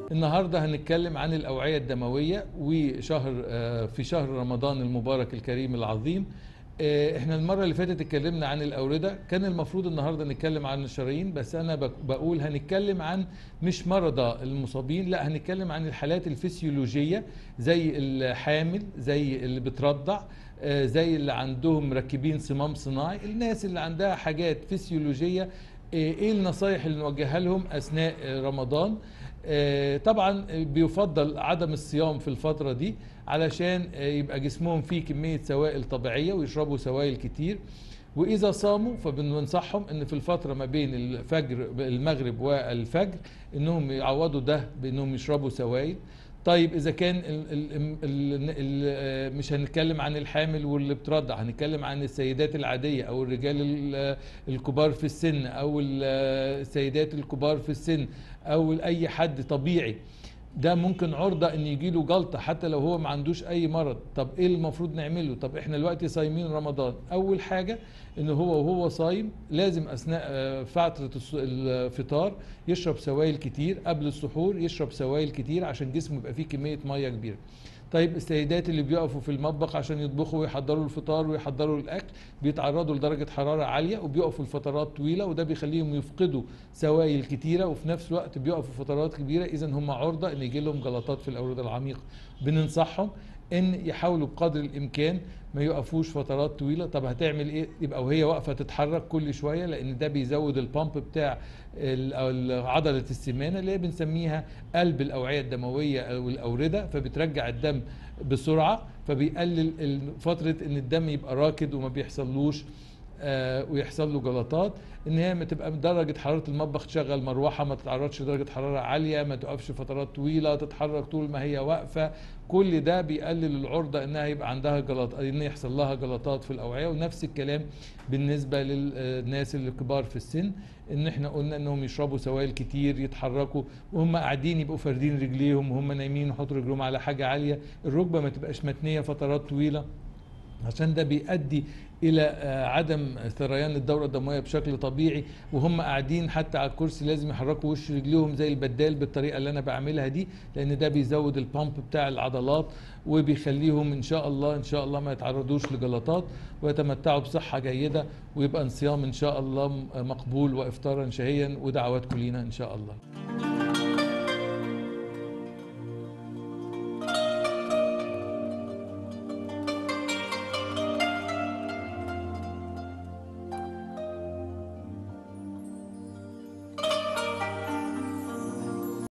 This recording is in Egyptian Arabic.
النهارده هنتكلم عن الأوعية الدموية وشهر آه، في شهر رمضان المبارك الكريم العظيم آه، احنا المرة اللي فاتت اتكلمنا عن الأوردة كان المفروض النهارده نتكلم عن الشرايين بس أنا بك- بقول هنتكلم عن مش مرضى المصابين لا هنتكلم عن الحالات الفسيولوجية زي الحامل زي اللي بترضع آه، زي اللي عندهم مركبين صمام صناعي الناس اللي عندها حاجات فسيولوجية آه، ايه النصايح اللي نوجهها لهم اثناء آه، رمضان آه، طبعا بيفضل عدم الصيام في الفترة دي علشان آه، يبقى جسمهم فيه كمية سوائل طبيعية ويشربوا سوائل كتير وإذا صاموا فبننصحهم إن في الفترة ما بين الفجر المغرب والفجر إنهم يعوضوا ده بإنهم يشربوا سوائل طيب إذا كان ال ال ال ال مش هنتكلم عن الحامل واللي بترضع هنتكلم عن السيدات العادية أو الرجال ال- الكبار في السن أو ال- السيدات الكبار في السن أو أي حد طبيعي ده ممكن عرضة ان يجيله جلطة حتى لو هو ما عندوش اي مرض طب ايه المفروض نعمله طب احنا دلوقتي صايمين رمضان اول حاجة ان هو وهو صايم لازم اثناء آه، فترة الس- الفطار يشرب سوائل كتير قبل السحور يشرب سوائل كتير عشان جسمه يبقى فيه كمية مية كبيرة طيب السيدات اللي بيقفوا في المطبخ عشان يطبخوا ويحضروا الفطار ويحضروا الاكل بيتعرضوا لدرجه حراره عاليه وبيقفوا لفترات طويله وده بيخليهم يفقدوا سوائل كتيره وفي نفس الوقت بيقفوا فترات كبيره اذا هم عرضه ان يجي لهم جلطات في الاورده العميقه بننصحهم ان يحاولوا بقدر الامكان ما يقفوش فترات طويله طب هتعمل ايه يبقى وهي واقفه تتحرك كل شويه لان ده بيزود البامب بتاع ال- أو ال- عضله السمانه اللي هي بنسميها قلب الاوعيه الدمويه او الاورده فبترجع الدم بسرعه فبيقلل ال- فتره ان الدم يبقى راكد وما بيحصلوش آه، ويحصل له جلطات ان هي ما تبقى درجه حراره المطبخ تشغل مروحه ما تتعرضش لدرجه حراره عاليه ما تقفش فترات طويله تتحرك طول ما هي واقفه كل ده بيقلل العرضه انها يبقى عندها جلط ان يحصل لها جلطات في الاوعيه ونفس الكلام بالنسبه للناس اللي كبار في السن ان احنا قلنا انهم يشربوا سوائل كتير يتحركوا وهم قاعدين يبقوا فاردين رجليهم وهم نايمين يحطوا رجلهم على حاجه عاليه الركبه ما تبقاش متنيه فترات طويله عشان ده بيؤدي الى آه، عدم ثريان الدوره الدمويه بشكل طبيعي وهم قاعدين حتى على الكرسي لازم يحركوا وش رجليهم زي البدال بالطريقه اللي انا بعملها دي لان ده بيزود البامب بتاع العضلات وبيخليهم ان شاء الله ان شاء الله ما يتعرضوش لجلطات ويتمتعوا بصحه جيده ويبقى انصيام ان شاء الله مقبول وافطارا شهيا ودعواتكم لينا ان شاء الله